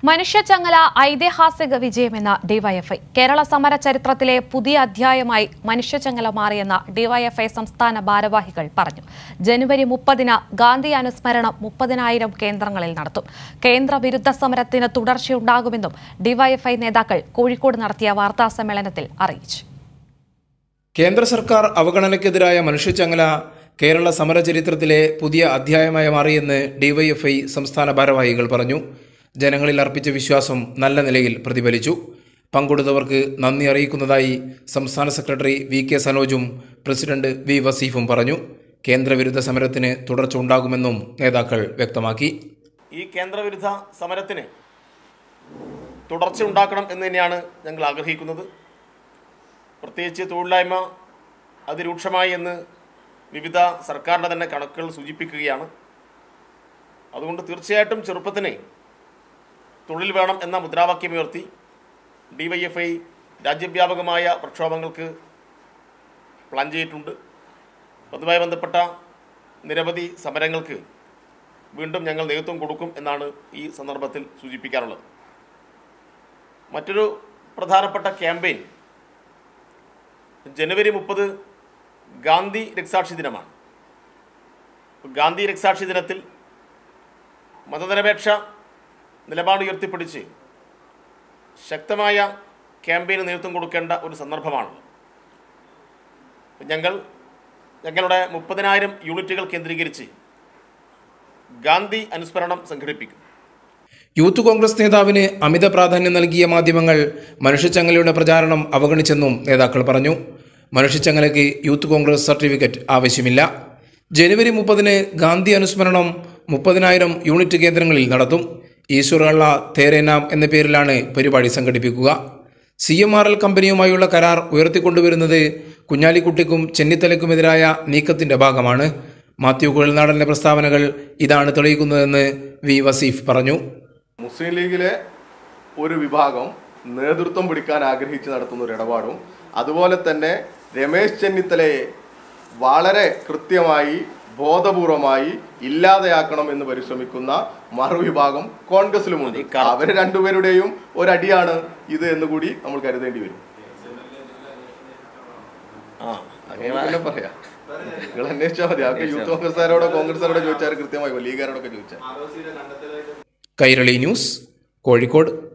മനുഷ്യച്ചങ്ങല ഐതിഹാസിക വിജയമെന്ന ഡിവൈഎഫ്ഐ കേരള സമര ചരിത്രത്തിലെ പുതിയ അധ്യായമായി മനുഷ്യച്ചങ്ങല മാറിയെന്ന ഡിവൈഎഫ്ഐ സംസ്ഥാന ഭാരവാഹികൾ പറഞ്ഞു ജനുവരി മുപ്പതിന് ഗാന്ധി അനുസ്മരണം മുപ്പതിനായിരം കേന്ദ്രങ്ങളിൽ നടത്തും കേന്ദ്ര വിരുദ്ധ സമരത്തിന് തുടർച്ചയുണ്ടാകുമെന്നും ഡിവൈഎഫ്ഐ നേതാക്കൾ കോഴിക്കോട് നടത്തിയ വാർത്താ സമ്മേളനത്തിൽ അറിയിച്ചു കേന്ദ്ര സർക്കാർ അവഗണനയ്ക്കെതിരായ മനുഷ്യച്ചങ്ങല കേരള സമരചരിത്രത്തിലെ പുതിയ അധ്യായമായി മാറിയെന്ന് ഡിവൈഎഫ്ഐ സംസ്ഥാന ഭാരവാഹികൾ പറഞ്ഞു ജനങ്ങളിൽ അർപ്പിച്ച വിശ്വാസം നല്ല നിലയിൽ പ്രതിഫലിച്ചു പങ്കെടുത്തവർക്ക് നന്ദി അറിയിക്കുന്നതായി സംസ്ഥാന സെക്രട്ടറി വി കെ സനോജും പ്രസിഡന്റ് വി വസീഫും പറഞ്ഞു കേന്ദ്രവിരുദ്ധ സമരത്തിന് തുടർച്ച ഉണ്ടാകുമെന്നും നേതാക്കൾ വ്യക്തമാക്കി ഈ കേന്ദ്രവിരുദ്ധ സമരത്തിന് തുടർച്ച ഉണ്ടാക്കണം എന്ന് തന്നെയാണ് ഞങ്ങൾ ആഗ്രഹിക്കുന്നത് പ്രത്യേകിച്ച് തൊഴിലില്ലായ്മ അതിരൂക്ഷമായി എന്ന് വിവിധ സർക്കാരിൻ്റെ തന്നെ കണക്കുകൾ സൂചിപ്പിക്കുകയാണ് അതുകൊണ്ട് തീർച്ചയായിട്ടും ചെറുപ്പത്തിന് തൊഴിൽ വേണം എന്ന മുദ്രാവാക്യമുയർത്തി ഡിവൈഎഫ്ഐ രാജ്യവ്യാപകമായ പ്രക്ഷോഭങ്ങൾക്ക് പ്ലാൻ ചെയ്തിട്ടുണ്ട് അതുമായി ബന്ധപ്പെട്ട നിരവധി സമരങ്ങൾക്ക് വീണ്ടും ഞങ്ങൾ നേതൃത്വം കൊടുക്കും എന്നാണ് ഈ സന്ദർഭത്തിൽ സൂചിപ്പിക്കാറുള്ളത് മറ്റൊരു പ്രധാനപ്പെട്ട ക്യാമ്പയിൻ ജനുവരി മുപ്പത് ഗാന്ധി രക്സാക്ഷി ദിനമാണ് ഗാന്ധി രക്സാക്ഷി ദിനത്തിൽ മതനിരപേക്ഷ നിലപാട് ഉയർത്തിപ്പിടിച്ച് ശക്തമായ ക്യാമ്പയിന് നേതൃത്വം കൊടുക്കേണ്ട ഒരു സന്ദർഭമാണ് ഞങ്ങൾ ഞങ്ങളുടെ മുപ്പതിനായിരം യൂണിറ്റുകൾ കേന്ദ്രീകരിച്ച് ഗാന്ധി അനുസ്മരണം സംഘടിപ്പിക്കും യൂത്ത് കോൺഗ്രസ് നേതാവിന് അമിത പ്രാധാന്യം നൽകിയ മാധ്യമങ്ങൾ മനുഷ്യച്ചങ്ങലയുടെ പ്രചാരണം അവഗണിച്ചെന്നും നേതാക്കൾ പറഞ്ഞു മനുഷ്യച്ചങ്ങലയ്ക്ക് യൂത്ത് കോൺഗ്രസ് സർട്ടിഫിക്കറ്റ് ആവശ്യമില്ല ജനുവരി മുപ്പതിന് ഗാന്ധി അനുസ്മരണം മുപ്പതിനായിരം യൂണിറ്റ് കേന്ദ്രങ്ങളിൽ നടത്തും ഈശ്വറുള്ള തേരേനാം എന്ന പേരിലാണ് പരിപാടി സംഘടിപ്പിക്കുക സി എം ആർ എൽ കമ്പനിയുമായുള്ള കരാർ ഉയർത്തിക്കൊണ്ടുവരുന്നത് കുഞ്ഞാലിക്കുട്ടിക്കും ചെന്നിത്തലയ്ക്കുമെതിരായ നീക്കത്തിന്റെ ഭാഗമാണ് മാത്യു കുഴൽനാടന്റെ പ്രസ്താവനകൾ ഇതാണ് തെളിയിക്കുന്നതെന്ന് വി വസീഫ് പറഞ്ഞു മുസ്ലിം ലീഗിലെ ഒരു വിഭാഗം നേതൃത്വം പിടിക്കാൻ ആഗ്രഹിച്ച് നടത്തുന്ന ഒരു ഇടപാടും അതുപോലെ തന്നെ രമേശ് ചെന്നിത്തലയെ വളരെ കൃത്യമായി ബോധപൂർവമായി ഇല്ലാതെയാക്കണം എന്ന് പരിശ്രമിക്കുന്ന മറുവിഭാഗം കോൺഗ്രസിലുമുണ്ട് അവർ രണ്ടുപേരുടെയും ഒരടിയാണ് ഇത് എന്ന് കൂടി നമ്മൾ കരുതേണ്ടി വരും ആ പിന്നെ പറയാം നിങ്ങൾ അന്വേഷിച്ചാൽ മതി അവർക്ക് യൂത്ത് കോൺഗ്രസ്സുകാരോടോ കോൺഗ്രസ്സുകാരോടോ ചോദിച്ചാൽ കൃത്യമായി ലീഗുകാരോടൊക്കെ ചോദിച്ചാൽ കൈരളി ന്യൂസ് കോഴിക്കോട്